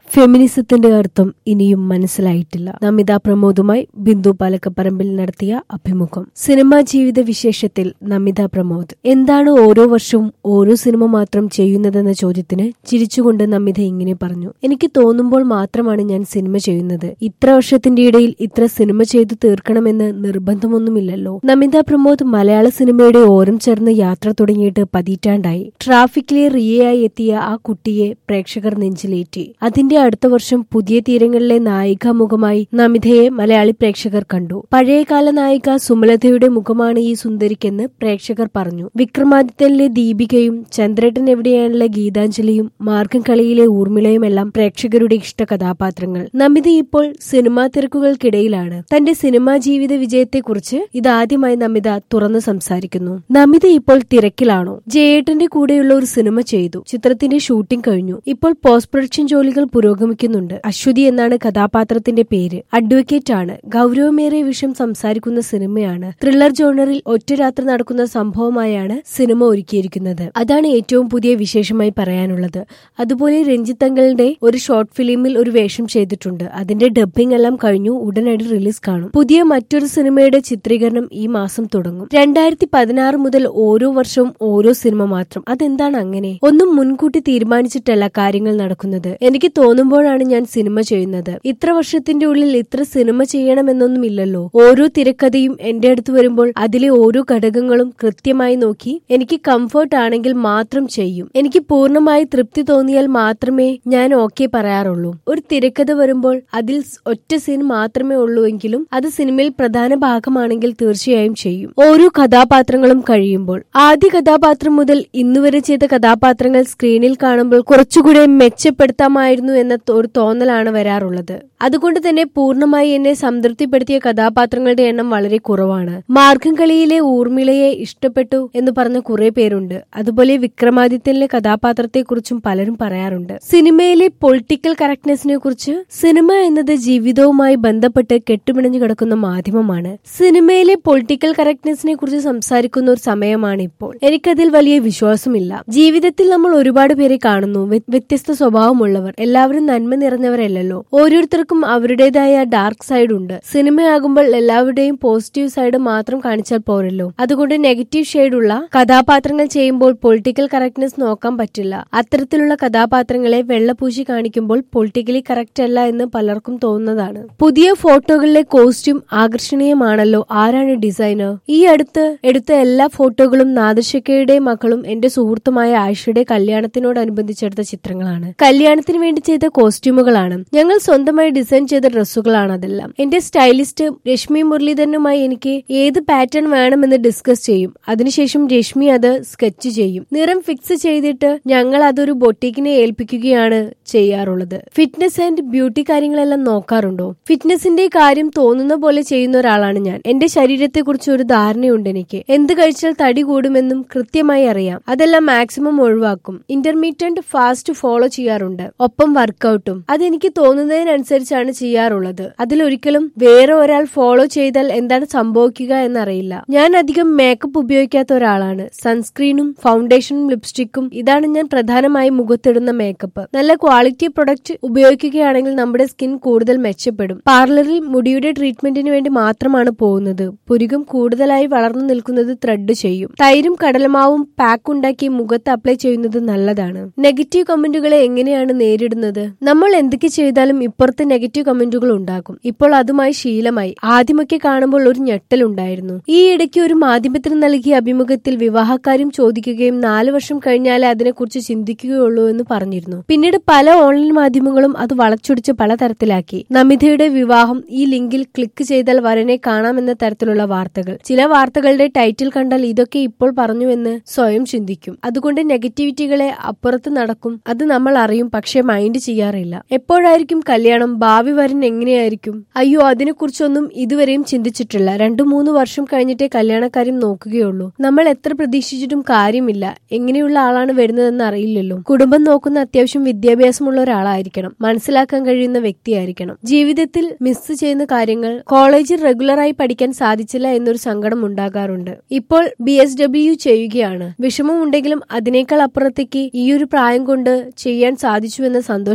ഫെമിനിസത്തിന്റെ അർത്ഥം ഇനിയും മനസ്സിലായിട്ടില്ല നമിത പ്രമോദുമായി ബിന്ദു പാലക്കപ്പറമ്പിൽ നടത്തിയ അഭിമുഖം സിനിമാ ജീവിത വിശേഷത്തിൽ നമിത പ്രമോദ് എന്താണ് ഓരോ വർഷവും ഓരോ സിനിമ മാത്രം ചെയ്യുന്നതെന്ന ചോദ്യത്തിന് ചിരിച്ചുകൊണ്ട് നമിത ഇങ്ങനെ പറഞ്ഞു എനിക്ക് തോന്നുമ്പോൾ മാത്രമാണ് ഞാൻ സിനിമ ചെയ്യുന്നത് ഇത്ര വർഷത്തിന്റെ ഇടയിൽ ഇത്ര സിനിമ ചെയ്തു തീർക്കണമെന്ന് നിർബന്ധമൊന്നുമില്ലല്ലോ നമിത പ്രമോദ് മലയാള സിനിമയുടെ ഓരം ചേർന്ന് യാത്ര തുടങ്ങിയിട്ട് പതിറ്റാണ്ടായി ട്രാഫിക്കിലെ റിയയായി എത്തിയ ആ കുട്ടിയെ പ്രേക്ഷകർ നെഞ്ചിലേറ്റി അതിന്റെ അടുത്ത വർഷം പുതിയ തീരങ്ങളിലെ നായികാമുഖമായി നമിതയെ മലയാളി പ്രേക്ഷകർ കണ്ടു പഴയകാല നായിക സുമലതയുടെ മുഖമാണ് ഈ സുന്ദരിക്കെന്ന് പ്രേക്ഷകർ പറഞ്ഞു വിക്രമാദിത്യനിലെ ദീപികയും ചന്ദ്രേട്ടൻ എവിടെയാണുള്ള ഗീതാഞ്ജലിയും മാർഗം കളിയിലെ ഊർമിളയുമെല്ലാം പ്രേക്ഷകരുടെ ഇഷ്ട കഥാപാത്രങ്ങൾ നമിത ഇപ്പോൾ സിനിമാ തിരക്കുകൾക്കിടയിലാണ് തന്റെ സിനിമാ ജീവിത വിജയത്തെക്കുറിച്ച് ഇതാദ്യമായി നമിത തുറന്നു സംസാരിക്കുന്നു നമിത ഇപ്പോൾ തിരക്കിലാണോ ജയേട്ടന്റെ കൂടെയുള്ള ഒരു സിനിമ ചെയ്തു ചിത്രത്തിന്റെ ഷൂട്ടിംഗ് കഴിഞ്ഞു ഇപ്പോൾ പോസ്റ്റ് പ്രൊഡക്ഷൻ ജോലികൾ പുരോഗമിക്കുന്നുണ്ട് അശ്വതി എന്നാണ് കഥാപാത്രത്തിന്റെ പേര് അഡ്വക്കേറ്റ് ആണ് ഗൗരവമേറിയ വിഷയം സംസാരിക്കുന്ന സിനിമയാണ് ത്രില്ലർ ജോണറിൽ ഒറ്റ രാത്രി നടക്കുന്ന സംഭവമായാണ് സിനിമ ഒരുക്കിയിരിക്കുന്നത് അതാണ് ഏറ്റവും പുതിയ വിശേഷമായി പറയാനുള്ളത് അതുപോലെ രഞ്ജിത്ത് അങ്കിളിന്റെ ഒരു ഷോർട്ട് ഫിലിമിൽ ഒരു വേഷം ചെയ്തിട്ടുണ്ട് അതിന്റെ ഡബ്ബിംഗ് എല്ലാം കഴിഞ്ഞു ഉടനടി റിലീസ് കാണും പുതിയ മറ്റൊരു സിനിമയുടെ ചിത്രീകരണം ഈ മാസം തുടങ്ങും രണ്ടായിരത്തി പതിനാറ് മുതൽ ഓരോ വർഷവും ഓരോ സിനിമ മാത്രം അതെന്താണ് അങ്ങനെ ഒന്നും മുൻകൂട്ടി തീരുമാനിച്ചിട്ടല്ല കാര്യങ്ങൾ നടക്കുന്നത് എനിക്ക് തോന്നുമ്പോഴാണ് ഞാൻ സിനിമ ചെയ്യുന്നത് ഇത്ര വർഷത്തിന്റെ ഉള്ളിൽ ഇത്ര സിനിമ ചെയ്യണമെന്നൊന്നുമില്ലല്ലോ ഓരോ തിരക്കഥയും എന്റെ അടുത്ത് വരുമ്പോൾ അതിലെ ഓരോ ഘടകങ്ങളും കൃത്യമായി നോക്കി എനിക്ക് കംഫർട്ട് ആണെങ്കിൽ മാത്രം ചെയ്യും എനിക്ക് പൂർണ്ണമായി തൃപ്തി തോന്നിയാൽ മാത്രമേ ഞാൻ ഓക്കെ പറയാറുള്ളൂ ഒരു തിരക്കഥ വരുമ്പോൾ അതിൽ ഒറ്റ സീൻ മാത്രമേ ഉള്ളൂ എങ്കിലും അത് സിനിമയിൽ പ്രധാന ഭാഗമാണെങ്കിൽ തീർച്ചയായും ചെയ്യും ഓരോ കഥാപാത്രങ്ങളും കഴിയുമ്പോൾ ആദ്യ കഥാപാത്രം മുതൽ ഇന്നുവരെ ചെയ്ത കഥാപാത്രങ്ങൾ സ്ക്രീനിൽ കാണുമ്പോൾ കുറച്ചുകൂടെ മെച്ചപ്പെടുത്താമായിരുന്നു എന്ന ഒരു തോന്നലാണ് വരാറുള്ളത് അതുകൊണ്ട് തന്നെ പൂർണ്ണമായി എന്നെ സംതൃപ്തിപ്പെടുത്തിയ കഥാപാത്രങ്ങളുടെ എണ്ണം വളരെ കുറവാണ് മാർഗം കളിയിലെ ഊർമിളയെ ഇഷ്ടപ്പെട്ടു എന്ന് പറഞ്ഞ കുറെ പേരുണ്ട് അതുപോലെ വിക്രമാദിത്യനിലെ കഥാപാത്രത്തെക്കുറിച്ചും പലരും പറയാറുണ്ട് സിനിമയിലെ പൊളിറ്റിക്കൽ കറക്റ്റ്നെസിനെ കുറിച്ച് സിനിമ എന്നത് ജീവിതവുമായി ബന്ധപ്പെട്ട് കെട്ടുപിണഞ്ഞു കിടക്കുന്ന മാധ്യമമാണ് സിനിമയിലെ പൊളിറ്റിക്കൽ കറക്റ്റ്നെസിനെ കുറിച്ച് സംസാരിക്കുന്ന ഒരു സമയമാണ് ഇപ്പോൾ എനിക്കതിൽ വലിയ വിശ്വാസമില്ല ജീവിതത്തിൽ നമ്മൾ ഒരുപാട് പേരെ കാണുന്നു വ്യത്യസ്ത സ്വഭാവമുള്ളവർ എല്ലാവരും നന്മ നിറഞ്ഞവരല്ലല്ലോ ഓരോരുത്തർക്കും അവരുടേതായ ഡാർക്ക് സൈഡ് ഉണ്ട് സിനിമയാകുമ്പോൾ എല്ലാവരുടെയും പോസിറ്റീവ് സൈഡ് മാത്രം കാണിച്ചാൽ പോരല്ലോ അതുകൊണ്ട് നെഗറ്റീവ് ഷെയ്ഡുള്ള കഥാപാത്രങ്ങൾ ചെയ്യുമ്പോൾ പൊളിറ്റിക്കൽ കറക്റ്റ്നെസ് നോക്കാൻ പറ്റില്ല അത്തരത്തിലുള്ള കഥാപാത്രങ്ങളെ വെള്ളപൂശി കാണിക്കുമ്പോൾ പൊളിറ്റിക്കലി കറക്റ്റ് അല്ല എന്ന് പലർക്കും തോന്നുന്നതാണ് പുതിയ ഫോട്ടോകളിലെ കോസ്റ്റ്യൂം ആകർഷണീയമാണല്ലോ ആരാണ് ഡിസൈനർ ഈ അടുത്ത് എടുത്ത എല്ലാ ഫോട്ടോകളും നാദർശക്കയുടെ മക്കളും എന്റെ സുഹൃത്തുമായ ആയിഷയുടെ കല്യാണത്തിനോടനുബന്ധിച്ചെടുത്ത ചിത്രങ്ങളാണ് കല്യാണത്തിന് വേണ്ടി ചെയ്ത കോസ്റ്റ്യൂമുകളാണ് ഞങ്ങൾ സ്വന്തമായി ഡിസൈൻ ചെയ്ത ഡ്രസ്സുകളാണ് അതെല്ലാം എന്റെ സ്റ്റൈലിസ്റ്റ് രശ്മി മുരളീധരനുമായി എനിക്ക് ഏത് പാറ്റേൺ വേണമെന്ന് ഡിസ്കസ് ചെയ്യും അതിനുശേഷം രശ്മി അത് സ്കെച്ച് ചെയ്യും നിറം ഫിക്സ് ചെയ്തിട്ട് ഞങ്ങൾ അതൊരു ബൊട്ടീക്കിനെ ഏൽപ്പിക്കുകയാണ് ചെയ്യാറുള്ളത് ഫിറ്റ്നസ് ആൻഡ് ബ്യൂട്ടി കാര്യങ്ങളെല്ലാം നോക്കാറുണ്ടോ ഫിറ്റ്നസിന്റെ കാര്യം തോന്നുന്ന പോലെ ചെയ്യുന്ന ഒരാളാണ് ഞാൻ എന്റെ ശരീരത്തെ കുറിച്ച് ഒരു ധാരണയുണ്ട് എനിക്ക് എന്ത് കഴിച്ചാൽ തടി കൂടുമെന്നും കൃത്യമായി അറിയാം അതെല്ലാം മാക്സിമം ഒഴിവാക്കും ഇന്റർമീഡിയന്റ് ഫാസ്റ്റ് ഫോളോ ചെയ്യാറുണ്ട് ഒപ്പം വർക്കൗട്ടും അതെനിക്ക് തോന്നുന്നതിനനുസരിച്ചാണ് ചെയ്യാറുള്ളത് അതിലൊരിക്കലും വേറെ ഒരാൾ ഫോളോ ചെയ്താൽ എന്താണ് സംഭവിക്കുക എന്നറിയില്ല ഞാൻ അധികം മേക്കപ്പ് ഉപയോഗിക്കാത്ത ഒരാളാണ് സൺസ്ക്രീനും ഫൗണ്ടേഷനും ലിപ്സ്റ്റിക്കും ഇതാണ് ഞാൻ പ്രധാനമായും മുഖത്തിടുന്ന മേക്കപ്പ് നല്ല ക്വാളിറ്റി പ്രൊഡക്റ്റ് ഉപയോഗിക്കുകയാണെങ്കിൽ നമ്മുടെ സ്കിൻ കൂടുതൽ മെച്ചപ്പെടും പാർലറിൽ മുടിയുടെ ട്രീറ്റ്മെന്റിന് വേണ്ടി മാത്രമാണ് പോകുന്നത് പുരുകം കൂടുതലായി വളർന്നു നിൽക്കുന്നത് ത്രെഡ് ചെയ്യും തൈരും കടലമാവും പാക്ക് ഉണ്ടാക്കി മുഖത്ത് അപ്ലൈ ചെയ്യുന്നത് നല്ലതാണ് നെഗറ്റീവ് കമന്റുകളെ എങ്ങനെയാണ് നേരിടുന്നത് നമ്മൾ എന്തൊക്കെ ചെയ്താലും ഇപ്പുറത്ത് നെഗറ്റീവ് കമന്റുകൾ ഉണ്ടാകും ഇപ്പോൾ അതുമായി ശീലമായി ആദ്യമൊക്കെ കാണുമ്പോൾ ഒരു ഞെട്ടലുണ്ടായിരുന്നു ഈ ഇടയ്ക്ക് ഒരു മാധ്യമത്തിന് നൽകിയ അഭിമുഖത്തിൽ വിവാഹക്കാരും ചോദിക്കുകയും നാല് വർഷം കഴിഞ്ഞാലേ അതിനെക്കുറിച്ച് ചിന്തിക്കുകയുള്ളൂ എന്ന് പറഞ്ഞിരുന്നു പിന്നീട് പല ഓൺലൈൻ മാധ്യമങ്ങളും അത് വളച്ചൊടിച്ച് പലതരത്തിലാക്കി നമിതയുടെ വിവാഹം ഈ ലിങ്കിൽ ക്ലിക്ക് ചെയ്താൽ വരനെ കാണാമെന്ന തരത്തിലുള്ള വാർത്തകൾ ചില വാർത്തകളുടെ ടൈറ്റിൽ കണ്ടാൽ ഇതൊക്കെ ഇപ്പോൾ പറഞ്ഞുവെന്ന് സ്വയം ചിന്തിക്കും അതുകൊണ്ട് നെഗറ്റിവിറ്റികളെ അപ്പുറത്ത് നടക്കും അത് നമ്മൾ അറിയും പക്ഷെ മൈൻഡ് ചെയ്യാറില്ല എപ്പോഴായിരിക്കും കല്യാണം ഭാവി വരൻ എങ്ങനെയായിരിക്കും അയ്യോ അതിനെക്കുറിച്ചൊന്നും ഇതുവരെയും ചിന്തിച്ചിട്ടില്ല രണ്ടു മൂന്ന് വർഷം കഴിഞ്ഞിട്ടേ കല്യാണക്കാര്യം നോക്കുകയുള്ളൂ നമ്മൾ എത്ര പ്രതീക്ഷിച്ചിട്ടും കാര്യമില്ല എങ്ങനെയുള്ള ആളാണ് വരുന്നതെന്ന് അറിയില്ലല്ലോ കുടുംബം നോക്കുന്ന അത്യാവശ്യം വിദ്യാഭ്യാസമുള്ള ഒരാളായിരിക്കണം മനസ്സിലാക്കാൻ കഴിയുന്ന വ്യക്തിയായിരിക്കണം ജീവിതത്തിൽ മിസ് ചെയ്യുന്ന കാര്യങ്ങൾ കോളേജിൽ റെഗുലറായി പഠിക്കാൻ സാധിച്ചില്ല എന്നൊരു സങ്കടം ഉണ്ടാകാറുണ്ട് ഇപ്പോൾ ബി എസ് ഡബ്ല്യു ചെയ്യുകയാണ് വിഷമമുണ്ടെങ്കിലും അതിനേക്കാൾ അപ്പുറത്തേക്ക് ഈ ഒരു പ്രായം കൊണ്ട് ചെയ്യാൻ സാധിച്ചു എന്ന സന്തോഷം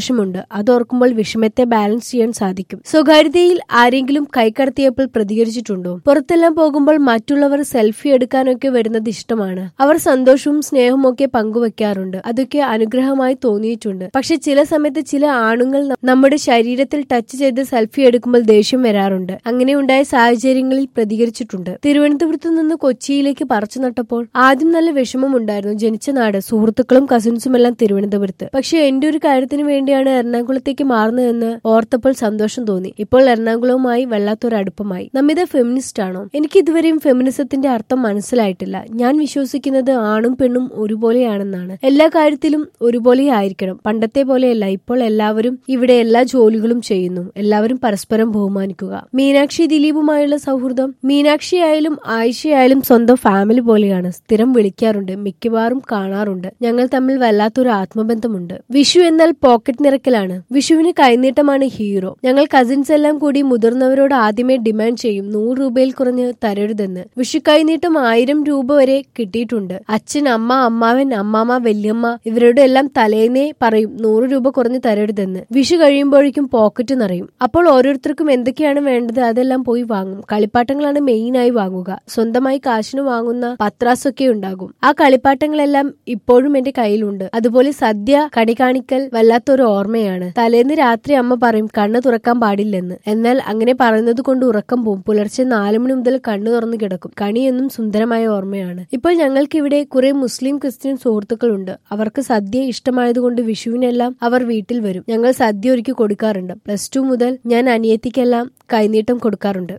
സന്തോഷമുണ്ട് അതോർക്കുമ്പോൾ വിഷമത്തെ ബാലൻസ് ചെയ്യാൻ സാധിക്കും സ്വകാര്യതയിൽ ആരെങ്കിലും കൈക്കടത്തിയപ്പോൾ പ്രതികരിച്ചിട്ടുണ്ടോ പുറത്തെല്ലാം പോകുമ്പോൾ മറ്റുള്ളവർ സെൽഫി എടുക്കാനൊക്കെ വരുന്നത് ഇഷ്ടമാണ് അവർ സന്തോഷവും സ്നേഹവും ഒക്കെ പങ്കുവെക്കാറുണ്ട് അതൊക്കെ അനുഗ്രഹമായി തോന്നിയിട്ടുണ്ട് പക്ഷെ ചില സമയത്ത് ചില ആണുങ്ങൾ ന- നമ്മുടെ ശരീരത്തിൽ ടച്ച് ചെയ്ത് സെൽഫി എടുക്കുമ്പോൾ ദേഷ്യം വരാറുണ്ട് അങ്ങനെ ഉണ്ടായ സാഹചര്യങ്ങളിൽ പ്രതികരിച്ചിട്ടുണ്ട് തിരുവനന്തപുരത്ത് നിന്ന് കൊച്ചിയിലേക്ക് പറിച്ചു നട്ടപ്പോൾ ആദ്യം നല്ല വിഷമമുണ്ടായിരുന്നു ജനിച്ച നാട് സുഹൃത്തുക്കളും കസിൻസും എല്ലാം തിരുവനന്തപുരത്ത് പക്ഷെ എന്റെ ഒരു കാര്യത്തിന് വേണ്ടിയാണ് എറണാകുളത്തേക്ക് മാറുന്നതെന്ന് ഓർത്തപ്പോൾ സന്തോഷം തോന്നി ഇപ്പോൾ എറണാകുളവുമായി വല്ലാത്തൊരു അടുപ്പമായി നമിത ഫെമിനിസ്റ്റ് ആണോ എനിക്ക് ഇതുവരെയും ഫെമിനിസത്തിന്റെ അർത്ഥം മനസ്സിലായിട്ടില്ല ഞാൻ വിശ്വസിക്കുന്നത് ആണും പെണ്ണും ഒരുപോലെയാണെന്നാണ് എല്ലാ കാര്യത്തിലും ഒരുപോലെ ആയിരിക്കണം പണ്ടത്തെ പോലെയല്ല ഇപ്പോൾ എല്ലാവരും ഇവിടെ എല്ലാ ജോലികളും ചെയ്യുന്നു എല്ലാവരും പരസ്പരം ബഹുമാനിക്കുക മീനാക്ഷി ദിലീപുമായുള്ള സൗഹൃദം മീനാക്ഷി ആയാലും ആയിഷയായാലും സ്വന്തം ഫാമിലി പോലെയാണ് സ്ഥിരം വിളിക്കാറുണ്ട് മിക്കവാറും കാണാറുണ്ട് ഞങ്ങൾ തമ്മിൽ വല്ലാത്തൊരു ആത്മബന്ധമുണ്ട് വിഷു എന്നാൽ പോക്കറ്റ് നിറക്കലാണ് വിഷുവിന് കൈനീട്ടമാണ് ഹീറോ ഞങ്ങൾ കസിൻസ് എല്ലാം കൂടി മുതിർന്നവരോട് ആദ്യമേ ഡിമാൻഡ് ചെയ്യും നൂറ് രൂപയിൽ കുറഞ്ഞ് തരരുതെന്ന് വിഷു കൈനീട്ടം ആയിരം രൂപ വരെ കിട്ടിയിട്ടുണ്ട് അച്ഛൻ അമ്മ അമ്മാവൻ അമ്മാമ വല്യമ്മ ഇവരോട് എല്ലാം തലേന്നേ പറയും നൂറ് രൂപ കുറഞ്ഞ് തരരുതെന്ന് വിഷു കഴിയുമ്പോഴേക്കും പോക്കറ്റ് നിറയും അപ്പോൾ ഓരോരുത്തർക്കും എന്തൊക്കെയാണ് വേണ്ടത് അതെല്ലാം പോയി വാങ്ങും കളിപ്പാട്ടങ്ങളാണ് മെയിൻ ആയി വാങ്ങുക സ്വന്തമായി കാശിന് വാങ്ങുന്ന പത്രാസൊക്കെ ഉണ്ടാകും ആ കളിപ്പാട്ടങ്ങളെല്ലാം ഇപ്പോഴും എന്റെ കയ്യിലുണ്ട് അതുപോലെ സദ്യ കണി കാണിക്കൽ വല്ലാത്തൊരു ഓർമ്മയാണ് തലേന്ന് രാത്രി അമ്മ പറയും കണ്ണ് തുറക്കാൻ പാടില്ലെന്ന് എന്നാൽ അങ്ങനെ പറയുന്നത് കൊണ്ട് ഉറക്കം പോവും പുലർച്ചെ നാലു മണി മുതൽ കണ്ണു തുറന്നു കിടക്കും കണി എന്നും സുന്ദരമായ ഓർമ്മയാണ് ഇപ്പോൾ ഞങ്ങൾക്ക് ഇവിടെ കുറെ മുസ്ലിം ക്രിസ്ത്യൻ സുഹൃത്തുക്കളുണ്ട് അവർക്ക് സദ്യ ഇഷ്ടമായതുകൊണ്ട് വിഷുവിനെല്ലാം അവർ വീട്ടിൽ വരും ഞങ്ങൾ സദ്യ ഒരുക്കി കൊടുക്കാറുണ്ട് പ്ലസ് ടു മുതൽ ഞാൻ അനിയത്തിക്കെല്ലാം കൈനീട്ടം കൊടുക്കാറുണ്ട്